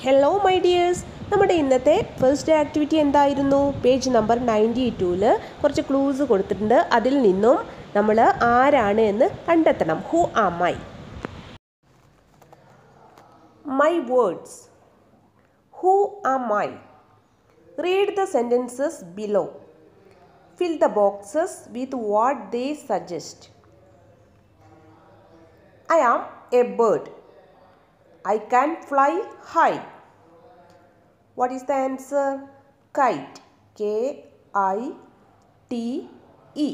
Hello my dears നമ്മുടെ ഇന്നത്തെ first activity എന്തായിരുന്നു പേജ് നമ്പർ നയൻറ്റി ടൂവിൽ കുറച്ച് ക്ലൂസ് കൊടുത്തിട്ടുണ്ട് അതിൽ നിന്നും നമ്മൾ ആരാണ് എന്ന് കണ്ടെത്തണം who am I my words who am I read the sentences below fill the boxes with what they suggest I am a bird. I can fly high. What is the answer? Kite. K I T E.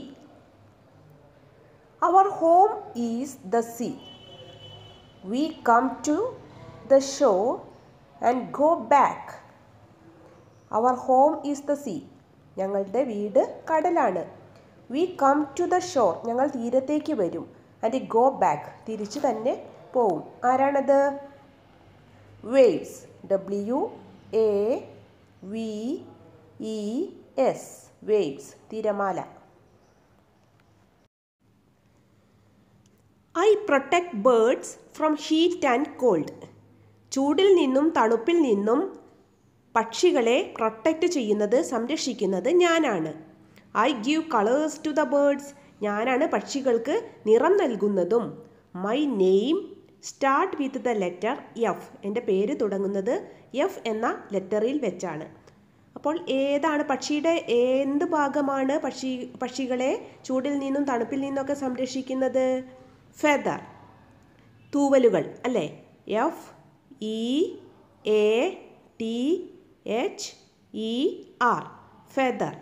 Our home is the sea. We come to the shore and go back. Our home is the sea ഞങ്ങളുടെ വീട് കടലാണ് we come to the shore ഞങ്ങൾ തീരത്തേക്ക് വരും and go back തിരിച്ചു തന്നെ പോവും ആരാണത് waves W A V E S waves തിരമാല I protect birds from heat and cold ചൂടിൽ നിന്നും തണുപ്പിൽ നിന്നും പക്ഷികളെ പ്രൊട്ടക്റ്റ് ചെയ്യുന്നത് സംരക്ഷിക്കുന്നത് ഞാനാണ് I give colours to the birds ഞാനാണ് പക്ഷികൾക്ക് നിറം നൽകുന്നതും my name start with the letter F എൻ്റെ പേര് തുടങ്ങുന്നത് എഫ് എന്ന ലെറ്ററിൽ വെച്ചാണ് അപ്പോൾ ഏതാണ് പക്ഷിയുടെ എന്ത് ഭാഗമാണ് പക്ഷി പക്ഷികളെ ചൂടിൽ നിന്നും തണുപ്പിൽ നിന്നൊക്കെ സംരക്ഷിക്കുന്നത് ഫെദർ തൂവലുകൾ അല്ലേ F E A T H E R feather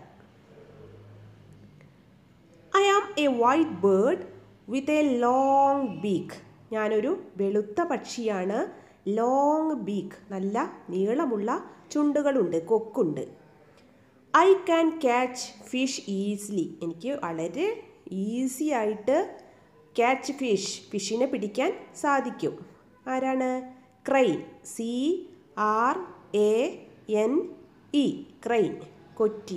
I am a white bird with a long beak ഞാനൊരു വെളുത്ത പക്ഷിയാണ് ലോങ് ബീക്ക് നല്ല നീളമുള്ള ചുണ്ടുകളുണ്ട് കൊക്കുണ്ട് I can catch fish easily എനിക്ക് വളരെ ഈസി ആയിട്ട് ക്യാച്ച് ഫിഷ് ഫിഷിനെ പിടിക്കാൻ സാധിക്കും ആരാണ് crane C R A N E crane കൊറ്റി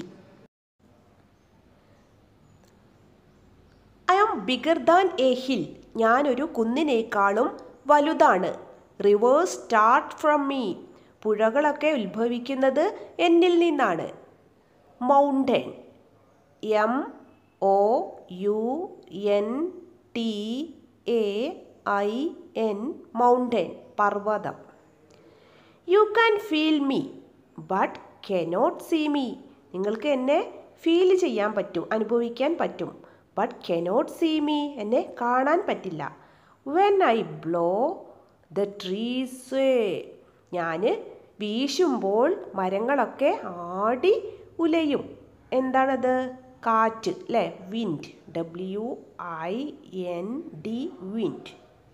I am bigger than a hill ഞാനൊരു കുന്നിനേക്കാളും വലുതാണ് റിവേഴ്സ് സ്റ്റാർട്ട് ഫ്രം മീ പുഴകളൊക്കെ ഉത്ഭവിക്കുന്നത് എന്നിൽ നിന്നാണ് mountain M O U N T A I N mountain പർവ്വതം you can feel me but cannot see me നിങ്ങൾക്ക് എന്നെ ഫീൽ ചെയ്യാൻ പറ്റും അനുഭവിക്കാൻ പറ്റും ബട്ട് കെനോട്ട് സീ മീ എന്നെ കാണാൻ പറ്റില്ല when I blow the trees ഞാൻ വീശുമ്പോൾ മരങ്ങളൊക്കെ ആടി ഉലയും എന്താണത് കാറ്റ് അല്ലേ wind W I N D wind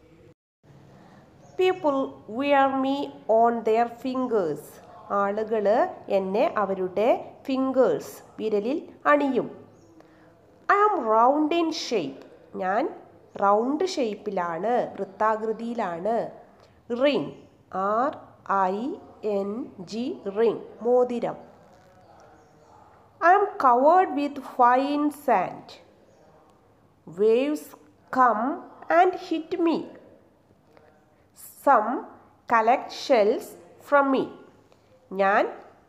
people wear me on their fingers ആളുകൾ എന്നെ അവരുടെ ഫിംഗേഴ്സ് വിരലിൽ അണിയും I am round in shape ഞാൻ റൗണ്ട് ഷേപ്പിലാണ് വൃത്താകൃതിയിലാണ് ring R I N G ring മോതിരം I am covered with fine sand waves come and hit me some collect shells from me ഞാൻ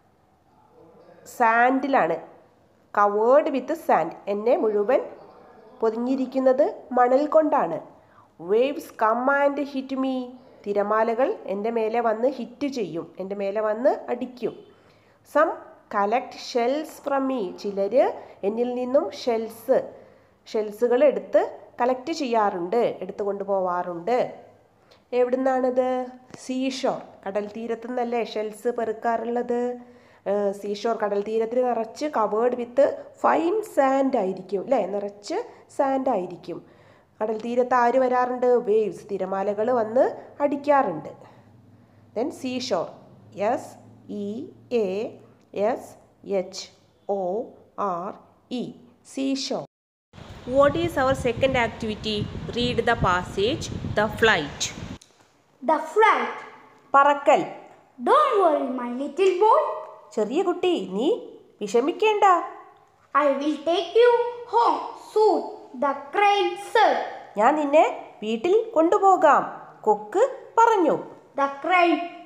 സാൻഡിലാണ് കവേർഡ് വിത്ത് സാൻഡ് എന്നെ മുഴുവൻ പൊതിഞ്ഞിരിക്കുന്നത് മണൽ കൊണ്ടാണ് waves come and hit me തിരമാലകൾ എൻ്റെ മേലെ വന്ന് ഹിറ്റ് ചെയ്യും എൻ്റെ മേലെ വന്ന് അടിക്കും some collect shells from me ചിലർ എന്നിൽ നിന്നും ഷെൽസ് ഷെൽസുകൾ എടുത്ത് കളക്ട് ചെയ്യാറുണ്ട് എടുത്തു കൊണ്ടുപോവാറുണ്ട് എവിടുന്നാണിത് സീഷോർ കടൽ തീരത്തു നിന്നല്ലേ ഷെൽസ് പെറുക്കാറുള്ളത് സീഷോർ കടൽ തീരത്തിൽ നിറച്ച് കവേർഡ് വിത്ത് ഫൈൻ സാൻഡ് ആയിരിക്കും അല്ലേ നിറച്ച് സാൻഡ് ആയിരിക്കും കടൽ തീരത്ത് ആര് വരാറുണ്ട് വേവ്സ് തിരമാലകൾ വന്ന് അടിക്കാറുണ്ട് then seashore S E A S H O R E seashore what is our second activity read the passage the flight The flight. പറക്കൽ Don't worry, my little boy. ചെറിയ കുട്ടി നീ വിഷമിക്കേണ്ട I will take you home soon. The crane said. ഞാൻ നിന്നെ വീട്ടിൽ കൊണ്ടുപോകാം കൊക്ക് പറഞ്ഞു The crane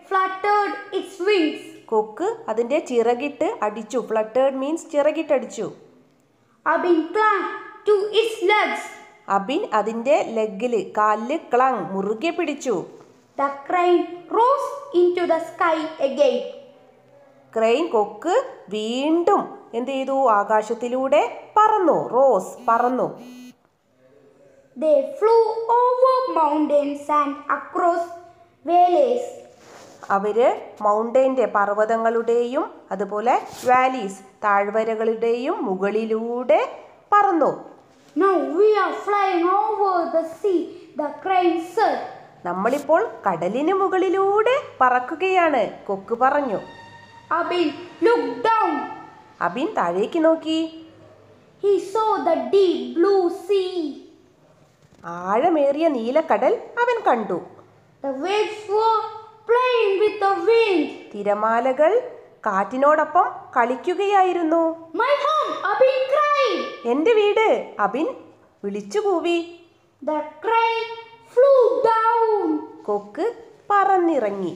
fluttered its wings. കൊക്ക് അതിൻ്റെ ചിറകിട്ട് അടിച്ചു ഫ്ലട്ടേഡ് മീൻസ് ചിറകിട്ടടിച്ചു Abin clung to its legs. Abin അതിൻ്റെ ലെഗിൽ കാലിൽ ക്ലങ് മുറുകെ പിടിച്ചു The crane rose into the sky again. Crane കൊക്ക് വീണ്ടും എന്ത് ചെയ്തു ആകാശത്തിലൂടെ പറന്നു റോസ് പറന്നു They flew over mountains and across valleys. അവര് മൗണ്ടൈൻ്റെ പർവ്വതങ്ങളുടെയും അതുപോലെ വാലീസ് താഴ്വരകളുടെയും മുകളിലൂടെ പറന്നു Now we are flying over the sea, the crane said. നമ്മളിപ്പോൾ കടലിന് മുകളിലൂടെ പറക്കുകയാണ് കൊക്ക് പറഞ്ഞു Abin looked down. അബിൻ താഴേക്ക് നോക്കി He saw the deep blue sea. ആഴമേറിയ നീലക്കടൽ അവൻ കണ്ടു The waves were playing with the wind. തിരമാലകൾ കാറ്റിനോടൊപ്പം കളിക്കുകയായിരുന്നു My home, Abin cried. എൻ്റെ വീട് അബിൻ വിളിച്ചു കൂവി The crane flew down. കൊക്ക് പറന്നിറങ്ങി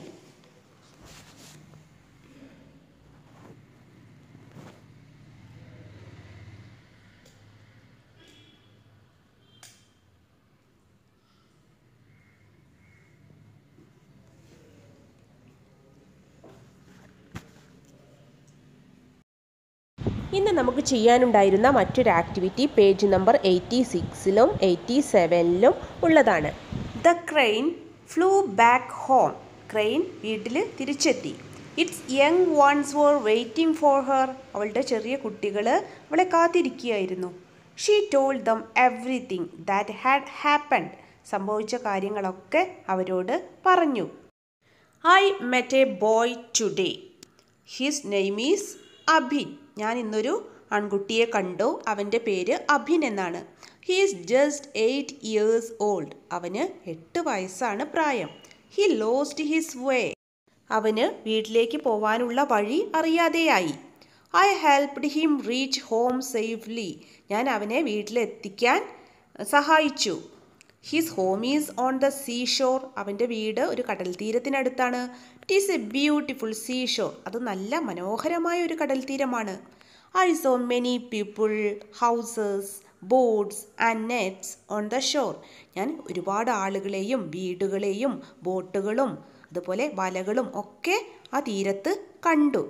ഇന്ന് നമുക്ക് ചെയ്യാനുണ്ടായിരുന്ന മറ്റൊരു ആക്ടിവിറ്റി പേജ് നമ്പർ എയ്റ്റി സിക്സിലും എയ്റ്റി സെവനിലും ഉള്ളതാണ് the crane flew back home crane വീട്ടിൽ തിരിച്ചെത്തി its young ones were waiting for her അവളുടെ ചെറിയ കുട്ടികൾ അവളെ കാത്തിരിക്കുകയായിരുന്നു she told them everything that had happened സംഭവിച്ച കാര്യങ്ങളൊക്കെ അവരോട് പറഞ്ഞു I met a boy today his name is Abhin ഞാൻ ഇന്നൊരു ആൺകുട്ടിയെ കണ്ടു അവൻ്റെ പേര് അഭിൻ എന്നാണ് he's just eight years old അവന് എട്ട് വയസ്സാണ് പ്രായം ഹി ലോസ്റ്റ് ഹിസ് വേ അവന് വീട്ടിലേക്ക് പോവാനുള്ള വഴി അറിയാതെയായി I helped him reach home safely ഞാൻ അവനെ വീട്ടിലെത്തിക്കാൻ സഹായിച്ചു his home is on the sea shore അവൻ്റെ വീട് ഒരു കടൽ തീരത്തിനടുത്താണ് it is a beautiful sea shore അത് നല്ല മനോഹരമായ ഒരു കടൽ തീരമാണ് I saw many people houses boats and nets on the shore ഞാൻ ഒരുപാട് ആളുകളെയും വീടുകളെയും ബോട്ടുകളും അതുപോലെ വലകളും ഒക്കെ ആ തീരത്ത് കണ്ടു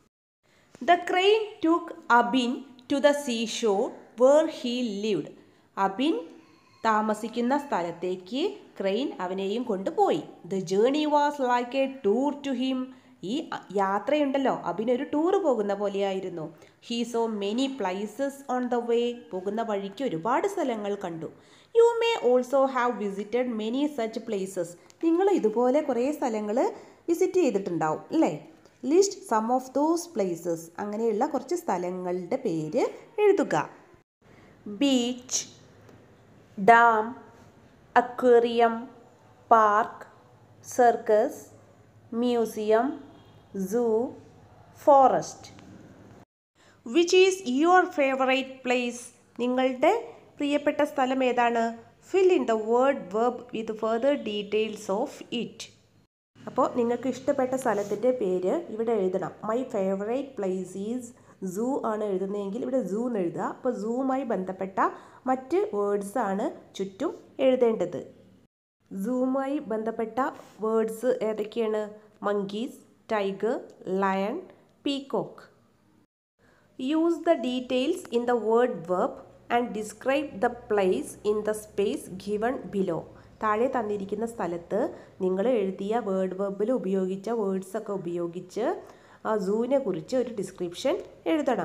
the crane took Abin to the sea shore where he lived Abin താമസിക്കുന്ന സ്ഥലത്തേക്ക് ക്രെയിൻ അവനെയും കൊണ്ടുപോയി the journey was like a tour to him ഈ യാത്രയുണ്ടല്ലോ അബിനൊരു ടൂർ പോകുന്ന പോലെയായിരുന്നു he saw many places on the way പോകുന്ന വഴിക്ക് ഒരുപാട് സ്ഥലങ്ങൾ കണ്ടു you may also have visited many such places നിങ്ങൾ ഇതുപോലെ കുറേ സ്ഥലങ്ങൾ വിസിറ്റ് ചെയ്തിട്ടുണ്ടാവും അല്ലേ list some of those places അങ്ങനെയുള്ള കുറച്ച് സ്ഥലങ്ങളുടെ പേര് എഴുതുക beach dam aquarium park circus museum zoo forest which is your favourite place നിങ്ങളുടെ പ്രിയപ്പെട്ട സ്ഥലം ഏതാണ് fill in the word web with further details of it അപ്പോൾ നിങ്ങൾക്ക് ഇഷ്ടപ്പെട്ട സ്ഥലത്തിൻ്റെ പേര് ഇവിടെ എഴുതണം my favourite place is zoo ആണ് എഴുതുന്നതെങ്കിൽ ഇവിടെ സൂ എന്ന് എഴുതുക അപ്പോൾ സൂവുമായി ബന്ധപ്പെട്ട മറ്റ് വേർഡ്സ് ആണ് ചുറ്റും എഴുതേണ്ടത് സൂവുമായി ബന്ധപ്പെട്ട വേർഡ്സ് ഏതൊക്കെയാണ് monkeys tiger lion peacock use the details in the word web and describe the place in the space given below താഴെ തന്നിരിക്കുന്ന സ്ഥലത്ത് നിങ്ങൾ എഴുതിയ വേർഡ് വെബിൽ ഉപയോഗിച്ച വേർഡ്സ് ഒക്കെ ഉപയോഗിച്ച് ആ സൂവിനെ കുറിച്ച് ഒരു ഡിസ്ക്രിപ്ഷൻ എഴുതണം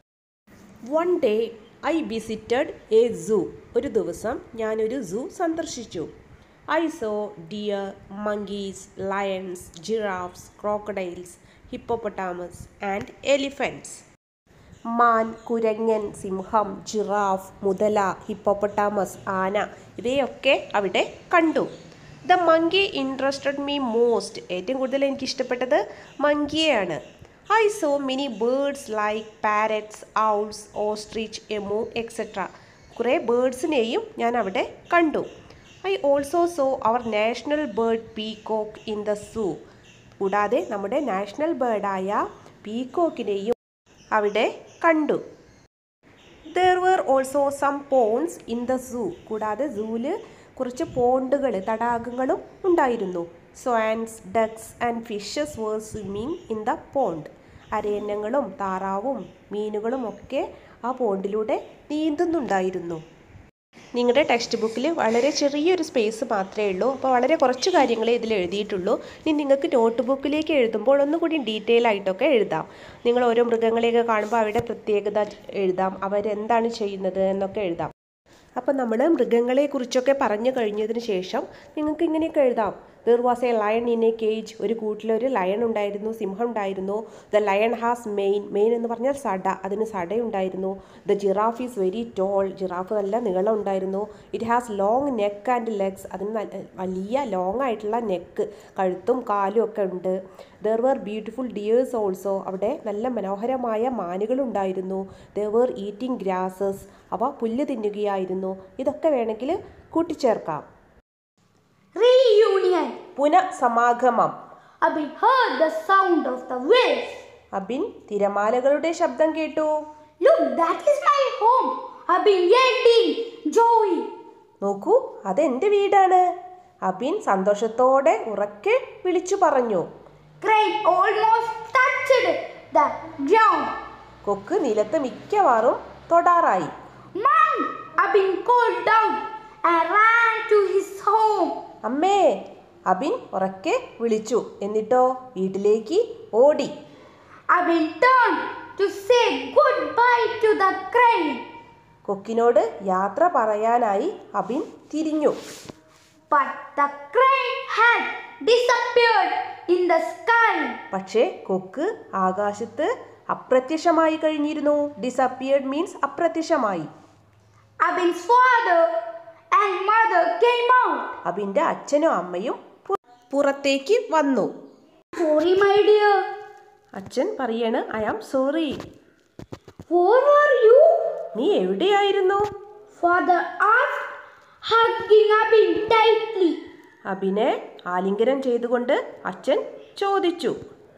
one day I visited a zoo ഒരു ദിവസം ഞാനൊരു സൂ സന്ദർശിച്ചു I saw deer monkeys lions giraffes crocodiles hippopotamus and elephants മാൻ കുരങ്ങൻ സിംഹം ജിറാഫ് മുതല ഹിപ്പോപ്പൊട്ടാമസ് ആന ഇവയൊക്കെ അവിടെ കണ്ടു the monkey interested me most ഏറ്റവും കൂടുതൽ എനിക്ക് ഇഷ്ടപ്പെട്ടത് മങ്കിയെയാണ് I saw many birds like parrots owls ostrich emu etcetera കുറേ ബേർഡ്സിനെയും ഞാൻ അവിടെ കണ്ടു I also saw our national bird peacock in the zoo കൂടാതെ നമ്മുടെ നാഷണൽ ബേർഡായ പീക്കോക്കിനെയും അവിടെ കണ്ടു there were also some ponds in the zoo കൂടാതെ സൂവിൽ കുറച്ച് പോണ്ടുകൾ തടാകങ്ങളും ഉണ്ടായിരുന്നു swans ducks and fishes were swimming in the pond അരയന്നങ്ങളും താറാവും മീനുകളും ഒക്കെ ആ പോണ്ടിലൂടെ നീന്തുന്നുണ്ടായിരുന്നു നിങ്ങളുടെ ടെക്സ്റ്റ് ബുക്കിൽ വളരെ ചെറിയൊരു സ്പേസ് മാത്രമേ ഉള്ളൂ അപ്പോൾ വളരെ കുറച്ച് കാര്യങ്ങളെ ഇതിൽ എഴുതിയിട്ടുള്ളൂ ഇനി നിങ്ങൾക്ക് നോട്ട് ബുക്കിലേക്ക് എഴുതുമ്പോൾ ഒന്നുകൂടി ഡീറ്റെയിൽ ആയിട്ടൊക്കെ എഴുതാം നിങ്ങൾ ഓരോ മൃഗങ്ങളെയൊക്കെ കാണുമ്പോൾ അവരുടെ പ്രത്യേകത എഴുതാം അവരെന്താണ് ചെയ്യുന്നത് എന്നൊക്കെ എഴുതാം അപ്പം നമ്മൾ മൃഗങ്ങളെക്കുറിച്ചൊക്കെ പറഞ്ഞു കഴിഞ്ഞതിന് ശേഷം നിങ്ങൾക്ക് ഇങ്ങനെയൊക്കെ എഴുതാം there was a lion in a cage ഒരു കൂട്ടിലൊരു ലയൺ ഉണ്ടായിരുന്നു സിംഹം ഉണ്ടായിരുന്നു the lion has mane mane എന്ന് പറഞ്ഞാൽ സട അതിന് സടയുണ്ടായിരുന്നു the giraffe is very tall giraffe നല്ല നീളം ഉണ്ടായിരുന്നു it has long neck and legs അതിന് നല്ല വലിയ ലോങ് ആയിട്ടുള്ള നെക്ക് കഴുത്തും കാലും ഒക്കെ ഉണ്ട് there were beautiful deers also അവിടെ നല്ല മനോഹരമായ മാനുകളുണ്ടായിരുന്നു ദർ വർ ഈറ്റിംഗ് ഗ്രാസസ് അവ പുല്ല് തിന്നുകയായിരുന്നു ഇതൊക്കെ വേണമെങ്കിൽ കൂട്ടിച്ചേർക്കാം Reunion. പുനഃസമാഗമം Abhi heard the sound of the waves. Abin തിരമാലകളുടെ ശബ്ദം കേട്ടു Look, that is my home. I've been yelling, Joey. നോക്കൂ അതെന്റെ വീടാണ് അബിൻ സന്തോഷത്തോടെ ഉറക്കെ വിളിച്ചു പറഞ്ഞു Crane almost touched the ground. കൊക്ക് നിലത്ത് മിക്കവാറും തൊടാറായി Mom, I've been called out and ran to his home. അമ്മേ അബിൻ ഉറക്കെ വിളിച്ചു എന്നിട്ടോ വീട്ടിലേക്ക് ഓടി I've been turned to say goodbye to the crane. കൊക്കിനോട് യാത്ര പറയാനായി അബിൻ തിരിഞ്ഞു But the crane had disappeared in the sky. പക്ഷേ കൊക്ക് ആകാശത്ത് അപ്രത്യക്ഷമായി കഴിഞ്ഞിരുന്നു ഡിസപ്പിയർഡ് മീൻസ് അപ്രത്യക്ഷമായി Abin's father and mother came out. അബിൻ്റെ അച്ഛനും അമ്മയും പു- പുറത്തേക്ക് വന്നു Sorry, my dear. അച്ഛൻ പറയാണ് I am sorry Where were you? നീ എവിടെയായിരുന്നു Father asked, hugging Abin tightly. അബിനെ ആലിംഗനം ചെയ്തുകൊണ്ട് അച്ഛൻ ചോദിച്ചു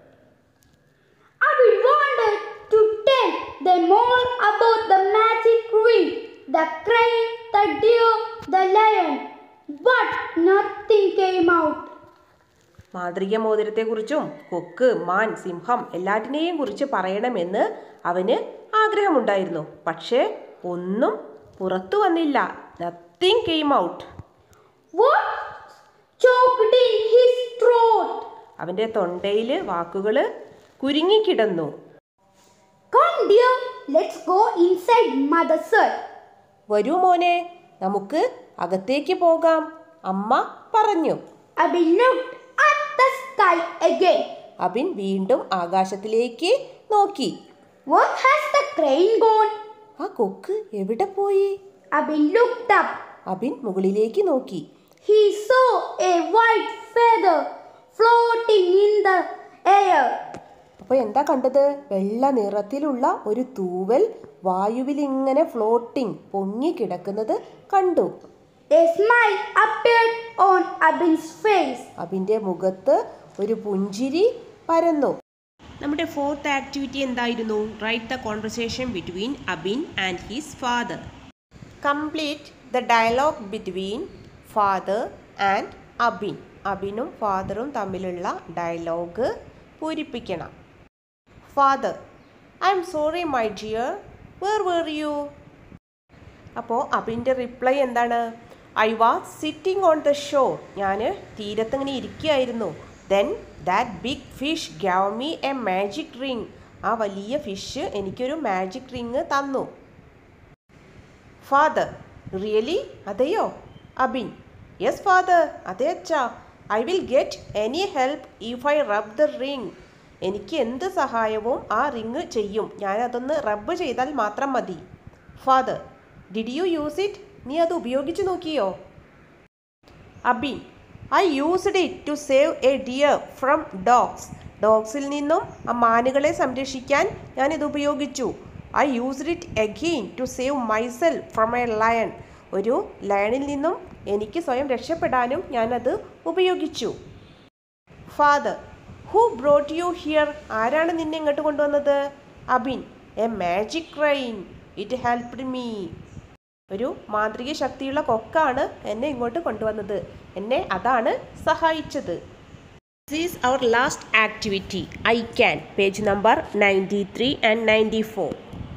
Abin wanted to tell them all about the magic ring, the crane, the deer, the lion. But nothing came out. മാന്ത്രിക മോതിരത്തെക്കുറിച്ചും കൊക്ക് മാൻ സിംഹം എല്ലാറ്റിനെയും കുറിച്ച് പറയണമെന്ന് അവന് ആഗ്രഹമുണ്ടായിരുന്നു പക്ഷേ ഒന്നും പുറത്തു വന്നില്ല nothing came out What? Choked in his throat. അവൻ്റെ തൊണ്ടയിൽ വാക്കുകൾ കുരുങ്ങിക്കിടന്നു Come, dear, let's go inside, mother said. വരൂ മോനെ നമുക്ക് അകത്തേക്ക് പോകാം അമ്മ പറഞ്ഞു Abin looked at the sky again. Abin വീണ്ടും ആകാശത്തിലേക്ക് നോക്കി Where has the crane gone? ആ കൊക്ക് എവിടെ പോയി Abin looked up. അബിൻ മുകളിലേക്ക് നോക്കി He saw a white feather floating in the air. അപ്പോൾ എന്താ കണ്ടത് വെള്ള നിറത്തിലുള്ള ഒരു തൂവൽ വായുവിൽ ഇങ്ങനെ ഫ്ലോട്ടിംഗ് പൊങ്ങിക്കിടക്കുന്നത് കണ്ടു A smile appeared on Abin's face. അബിൻ്റെ മുഖത്ത് ഒരു പുഞ്ചിരി പരന്നു നമ്മുടെ ഫോർത്ത് ആക്ടിവിറ്റി എന്തായിരുന്നു write the conversation between Abin and his father complete the dialogue between father and Abin അബിനും ഫാദറും തമ്മിലുള്ള ഡയലോഗ് പൂരിപ്പിക്കണം father I am sorry my dear where were you അപ്പോൾ അബിൻ്റെ റിപ്ലൈ എന്താണ് I was sitting on the shore ഞാൻ തീരത്ത് ഇങ്ങനെ ഇരിക്കുകയായിരുന്നു then that big fish gave me a magic ring ആ വലിയ ഫിഷ് എനിക്കൊരു മാജിക് റിങ് തന്നു ഫാദർ റിയലി അതെയോ അബിൻ യെസ് ഫാദർ അതെ അച്ഛാ I will get any help if I rub the ring എനിക്ക് എന്ത് സഹായവും ആ റിങ് ചെയ്യും ഞാൻ അതൊന്ന് റബ്ബ് ചെയ്താൽ മാത്രം മതി father did you use it നീ അത് ഉപയോഗിച്ച് നോക്കിയോ Abin I used it to save a deer from dogs ഡോഗ്സിൽ നിന്നും ആ മാനുകളെ സംരക്ഷിക്കാൻ ഞാൻ ഇത് ഉപയോഗിച്ചു I used it again to save myself from a lion ഒരു ലയണിൽ നിന്നും എനിക്ക് സ്വയം രക്ഷപ്പെടാനും ഞാനത് ഉപയോഗിച്ചു father who brought you here ആരാണ് നിന്നെ ഇങ്ങോട്ട് കൊണ്ടുവന്നത് Abin a magic crane it helped me ഒരു മാന്ത്രിക ശക്തിയുള്ള കൊക്കാണ് എന്നെ ഇങ്ങോട്ട് കൊണ്ടുവന്നത് എന്നെ അതാണ് സഹായിച്ചത് this is our last activity I can page number ninety three and ninety four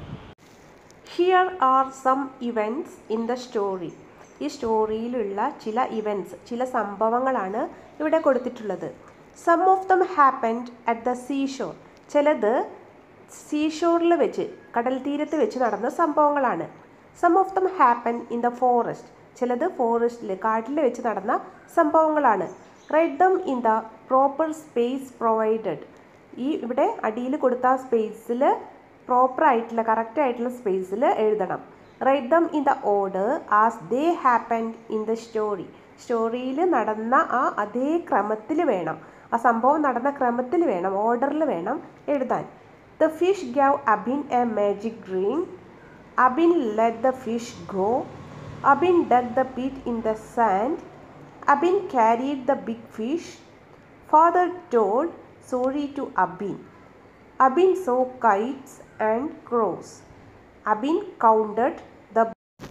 here are some events in the story ഈ സ്റ്റോറിയിലുള്ള ചില ഇവൻറ്റ്സ് ചില സംഭവങ്ങളാണ് ഇവിടെ കൊടുത്തിട്ടുള്ളത് some of them happened at the seashore ചിലത് സീഷോറിൽ വെച്ച് കടൽ തീരത്ത് വെച്ച് നടന്ന സംഭവങ്ങളാണ് some of them happen in the forest ചിലത് ഫോറസ്റ്റിൽ കാട്ടിൽ വെച്ച് നടന്ന സംഭവങ്ങളാണ് write them in the proper space provided ഈ ഇവിടെ അടിയിൽ കൊടുത്ത സ്പേസിൽ പ്രോപ്പർ ആയിട്ടുള്ള കറക്റ്റ് ആയിട്ടുള്ള സ്പേസിൽ എഴുതണം write them in the order as they happened in the story സ്റ്റോറിയിൽ നടന്ന ആ അതേ ക്രമത്തിൽ വേണം ആ സംഭവം നടന്ന ക്രമത്തിൽ വേണം ഓർഡറിൽ വേണം എഴുതാൻ the fish gave Abin a magic dream Abin let the fish go Abin dug the pit in the sand Abin carried the big fish father told sorry to Abin Abin saw kites and crows. Abin counted the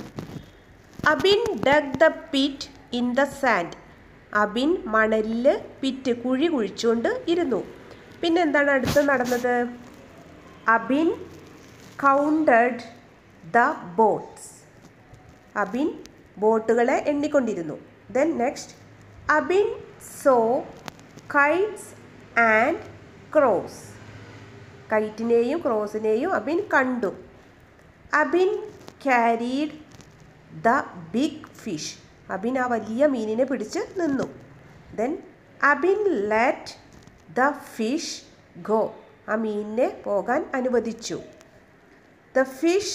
Abin dug the pit in the sand Abin മണലിൽ pit കുഴി കുഴിച്ചുകൊണ്ട് ഇരുന്നു പിന്നെ എന്താണ് അടുത്ത് നടന്നത് Abin counted the boats Abin ബോട്ടുകളെ എണ്ണിക്കൊണ്ടിരുന്നു then next Abin saw Kites and crows കൈറ്റിനെയും ക്രോസിനെയും അബിൻ കണ്ടു Abin carried the big fish Abin ആ വലിയ മീനിനെ പിടിച്ച് നിന്നു then Abin let the fish go ആ മീനിനെ പോകാൻ അനുവദിച്ചു the fish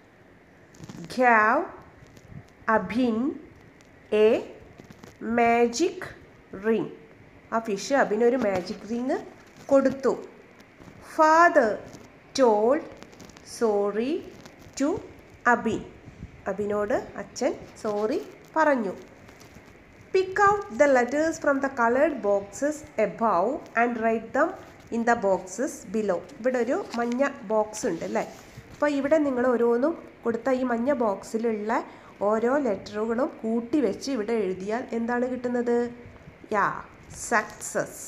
gave Abin a magic ring ആ ഫിഷ് അബിനൊരു മാജിക് റിങ് കൊടുത്തു father told sorry to Abin അബിനോട് അച്ഛൻ സോറി പറഞ്ഞു pick out the letters from the coloured boxes above and write them in the boxes below ഇവിടെ ഒരു മഞ്ഞ ബോക്സ് ഉണ്ട് അല്ലേ അപ്പോൾ ഇവിടെ നിങ്ങൾ ഓരോന്നും കൊടുത്ത ഈ മഞ്ഞ ബോക്സിലുള്ള ഓരോ ലെറ്ററുകളും കൂട്ടി വെച്ച് ഇവിടെ എഴുതിയാൽ എന്താണ് കിട്ടുന്നത് yeah success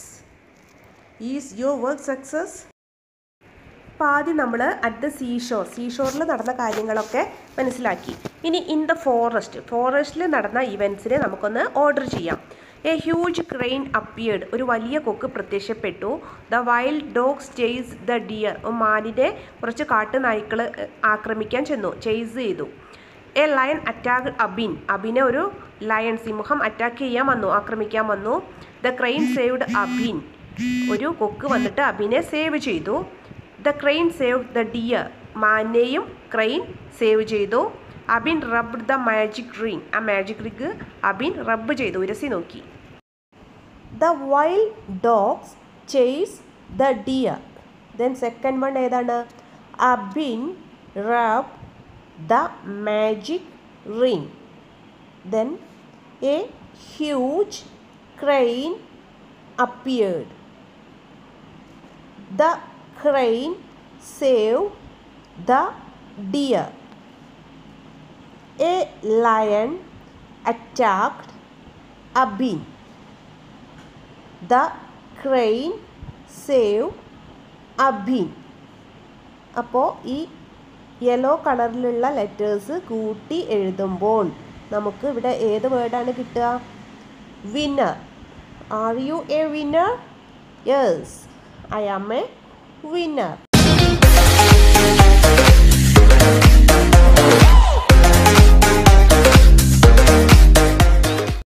is your work success അപ്പോൾ ആദ്യം നമ്മൾ അറ്റ് ദ സീഷോർ സീഷോറിൽ നടന്ന കാര്യങ്ങളൊക്കെ മനസ്സിലാക്കി ഇനി ഇൻ ദ ഫോറസ്റ്റ് ഫോറസ്റ്റിൽ നടന്ന ഇവൻറ്റ്സിനെ നമുക്കൊന്ന് ഓർഡർ ചെയ്യാം എ ഹ്യൂജ് ക്രെയിൻ അപ്പിയേർഡ് ഒരു വലിയ കൊക്ക് പ്രത്യക്ഷപ്പെട്ടു the wild dogs chase the deer മാനിനെ കുറച്ച് കാട്ടുനായ്ക്കൾ ആക്രമിക്കാൻ ചെന്നു ചേസ് ചെയ്തു എ ലയൺ അറ്റാക്ക് അബിൻ അബിനെ ഒരു ലയൺ സിംഹം അറ്റാക്ക് ചെയ്യാൻ വന്നു ആക്രമിക്കാൻ വന്നു ദ ക്രെയിൻ സേവ്ഡ് അബിൻ ഒരു കൊക്ക് വന്നിട്ട് അബിനെ സേവ് ചെയ്തു the crane save the deer മാനെയും ക്രെയിൻ സേവ് ചെയ്തു Abin rub the magic ring ആ മാജിക് റിഗ് അബിൻ റബ്ബ് ചെയ്തു ഉരസി നോക്കി the wild dogs chase the deer then second one ഏതാണ് Abin rub the magic ring then a huge crane appeared the crane saved the deer. A lion attacked a bean. The crane saved a bean. അപ്പോൾ ഈ yellow കളറിലുള്ള letters കൂട്ടി എഴുതുമ്പോൾ നമുക്ക് ഇവിടെ ഏത് വേർഡാണ് കിട്ടുക winner are you a winner yes I am a winner